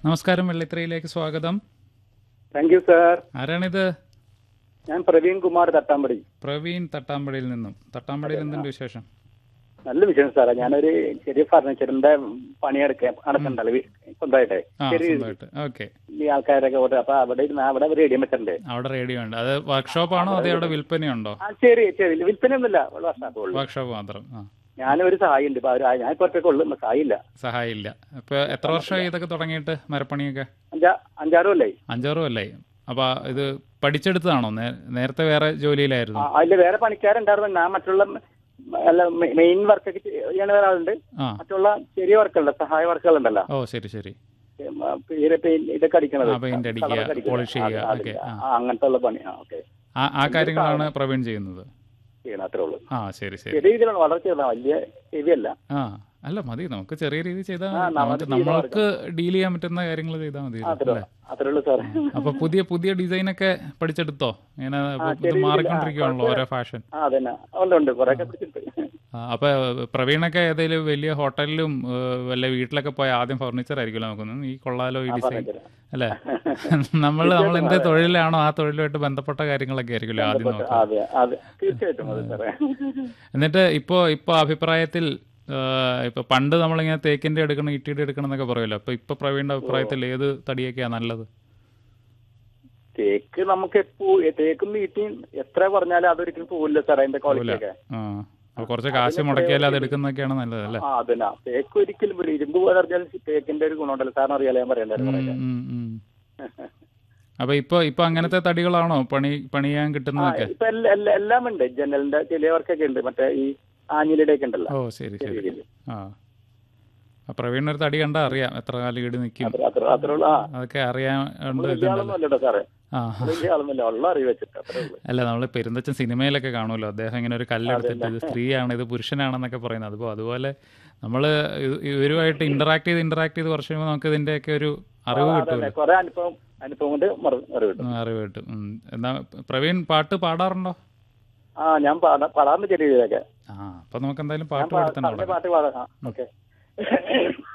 നമസ്കാരം വെള്ളിത്തിരയിലേക്ക് സ്വാഗതം thank you sir ആരാണിത് ഞാൻ പ്രവീൺ കുമാർ തട്ടാമ്പടി പ്രവീൺ തട്ടാമ്പടിയിൽ നിന്നും തട്ടാമ്പടിയിൽ എന്തുണ്ട് വിശേഷം നല്ല വിഷയം സാറേ ഞാനൊരു ചെറിയ ഫർണിച്ചറിന്റെ പണിയെടുക്കാൻ നടക്കണ്ടല്ലോ വീ- സ്വന്തമായിട്ടേ ആ ചെറിയ സ്വന്തമായിട്ട് ഓക്കെ ഈ ആൾക്കാരൊക്കെ ഓർഡർ അപ്പൊ അവിടെ ഇരുന്ന് അവിടെ റേഡിയോ വെച്ചിട്ടുണ്ട് അവിടെ റേഡിയോ ഉണ്ട് അത് വർക്ക്ഷോപ്പാണോ അതോ അവിടെ വിൽപ്പനയുണ്ടോ ആ ശരി ശരി വിൽപ്പനയൊന്നുമില്ല ഒരു വർഷമാക്കേ ഉള്ളൂ വർക്ക്ഷോപ്പ് മാത്രം ആ ഞാനൊരു സഹായി ഉണ്ട് ഇപ്പൊ ഒരു ഞാൻ ഇപ്പൊ ഒറ്റയ്ക്ക് ഉള്ളു സഹായി ഇല്ല സഹായം ഇല്ല ഇപ്പൊ എത്ര വർഷമായി ഇതൊക്കെ തുടങ്ങിയിട്ട് മരപ്പണിയൊക്കെ അഞ്ചാ അഞ്ചാറും അല്ലേ അഞ്ചാറും അല്ലേ അപ്പൊ ഇത് പഠിച്ചെടുത്തതാണോ നേ- നേരത്തെ വേറെ ജോലിയിലായിരുന്നു അതിൽ വേറെ പണിക്കാരുണ്ടായിരുന്നു ഞാൻ മറ്റുള്ള അല്ല മെയിൻ വർക്കൊക്കെ ചെയ്യണ ഒരാളുണ്ട് ആ മറ്റുള്ള ചെറിയ വർക്കുകളുണ്ട് സഹായ വർക്കുകളുണ്ടല്ലോ ഓ ശരി ശരി പേര് പെയിന്റ് ഇതൊക്കെ അടിക്കണത് ആ, paint അടിക്കുക, കളറൊക്കെ അടിക്കുക. polish ചെയ്യുക, ആ, ഓക്കേ, ആ, ആ. ആ, അങ്ങനത്തെ ഉള്ള പണി ആ ഓക്കെ ആ ആ കാര്യങ്ങളാണ് പ്രവീൺ ചെയ്യുന്നത് ചെയ്യണം അത്രേ ഉള്ളൂ ആ ശരി ശരി ചെറിയ രീതിയിലാണ് വളരെ ചെറുതാണ് വലിയ ഹെവി അല്ല ആ അല്ല മതി നമുക്ക് ചെറിയ രീതിയിൽ ചെയ്താൽ ആ, മതി. നമുക്ക് നമുക്ക് നമ്മൾക്ക് ഡീൽ ചെയ്യാൻ പറ്റുന്ന കാര്യങ്ങൾ ചെയ്താൽ മതി അത്രേ അല്ലേ അത്രേ ഉള്ളൂ സാർ അപ്പൊ പുതിയ പുതിയ ഡിസൈൻ ഒക്കെ പഠിച്ചെടുത്തോ ഇങ്ങനെ ഇപ്പൊ ഇത് ചെറിയ മാറിക്കൊണ്ടിരിക്കുകയാണല്ലോ ഓരോ ഫാഷൻ ആ അതന്നെ ഉണ്ട് ഉണ്ട് കുറെ ഒക്കെ പിടിച്ചിട്ട് അപ്പൊ പ്രവീണൊക്കെ ഏതെങ്കിലും വലിയ ഹോട്ടലിലും ഏഹ്, വല്ല വീട്ടിലൊക്കെ പോയ ആദ്യം ഫർണിച്ചർ ആയിരിക്കുമല്ലോ നോക്കുന്നത് ഈ കൊള്ളാലോ ഈ ഡിസൈൻ അല്ലേ നമ്മൾ നമ്മൾ എന്ത് തൊഴിലാണോ ആ തൊഴിലുമായിട്ട് ബന്ധപ്പെട്ട കാര്യങ്ങളൊക്കെ ആയിരിക്കുമല്ലോ ആദ്യം നോക്കുക അതെ അതെ തീർച്ചയായിട്ടും അതെ സാറേ എന്നിട്ട് ഇപ്പോ ഇപ്പൊ അഭിപ്രായത്തിൽ ഏഹ്, ഇപ്പൊ പണ്ട് നമ്മളിങ്ങനെ തേക്കിന്റെ എടുക്കണം ഇട്ടിയുടെ എടുക്കണം എന്നൊക്കെ പറയുമല്ലോ അപ്പൊ ഇപ്പൊ പ്രവീണിന്റെ അഭിപ്രായത്തിൽ ഏത് തടിയൊക്കെയാ നല്ലത് തേക്ക് നമുക്ക് എപ്പോ തേക്കും വീട്ടിൽ എത്ര പറഞ്ഞാലും അതൊരിക്കലും പോവില്ല സാറേ അതിന്റെ ക്വാളിറ്റി ഒക്കെ ആ അപ്പൊ കുറച്ച് കാശ് മുടക്കിയാൽ അത് എടുക്കുന്നതൊക്കെയാണ് നല്ലത് അല്ലേ ആ അതന്നെ തേക്ക് ഒരിക്കലും പോലും ഇരുമ്പ് പോലെ അറിഞ്ഞാൽ തേക്കിന്റെ ഒരു ഗുണമുണ്ടല്ലോ സാറിന് അറിയാലോ ഞാൻ പറയണ്ടായിരുന്നു ഉം, ഉം, ഉം. അപ്പൊ ഇപ്പൊ ഇപ്പൊ അങ്ങനത്തെ തടികളാണോ പണി പണിയാൻ കിട്ടുന്നതൊക്കെ ഇപ്പൊ എല്ലാ- എല്ലാ- എല്ലാം ഉണ്ട് ജനലിന്റെ ചിലവർക്കൊക്കെ ഉണ്ട് മറ്റേ ഈ ആഞ്ഞിലിയുടെ ഒക്കെ ഉണ്ടല്ലോ ഓ ശരി ശരി രീതിയില്. ആ ആ പ്രവീൺ ഒരു തടി കണ്ടാ അറിയാം എത്ര കാലം ഈട് നിൽക്കും അത്ര അത്ര അത്രേ ഉള്ളൂ ആ അതൊക്കെ അറിയാൻ ഉണ്ട് നമ്മള് വലിയ ഇതുണ്ടല്ലോ ആളൊന്നും അല്ലട്ടോ സാറേ ആ വലിയ ആളൊന്നുമില്ല ഉള്ള അറിവ് വെച്ചിട്ട് അത്രേ ഉള്ളൂ അല്ല നമ്മൾ പെരുന്തച്ചൻ സിനിമയിലൊക്കെ കാണുമല്ലോ അദ്ദേഹം ഇങ്ങനെ ഒരു കല്ലെടുത്തിട്ട് ഇത് സ്ത്രീയാണ് ഇത് പുരുഷനാണെന്നൊക്കെ പറയുന്നത് അപ്പോൾ അതുപോലെ നമ്മൾ ഇവരുമായിട്ട് ഇന്ററാക്ട് ചെയ്ത് ഇന്ററാക്ട് ചെയ്ത് കുറച്ച് കഴിയുമ്പോൾ നമുക്ക് ഇതിന്റെയൊക്കെ ഒരു അറിവ് കിട്ടുമല്ലോ അതന്നെ കുറെ അനുഭവം അനുഭവം കൊണ്ട് മറ- അറിവ് കിട്ടും ഉം, അറിവ് കിട്ടും ഉം. എന്നാ പ്രവീൺ പാട്ട് പാടാറുണ്ടോ ആ ഞാൻ പാടാ പാടാറുണ്ട് ചെറിയ രീതിയിലൊക്കെ ആ അപ്പൊ നമുക്ക് എന്തായാലും ഞാൻ പാട്ട് പാ- പാടി തന്നെ പറഞ്ഞ തുടങ്ങാം പാട്ട് പാടാം ഓക്കെ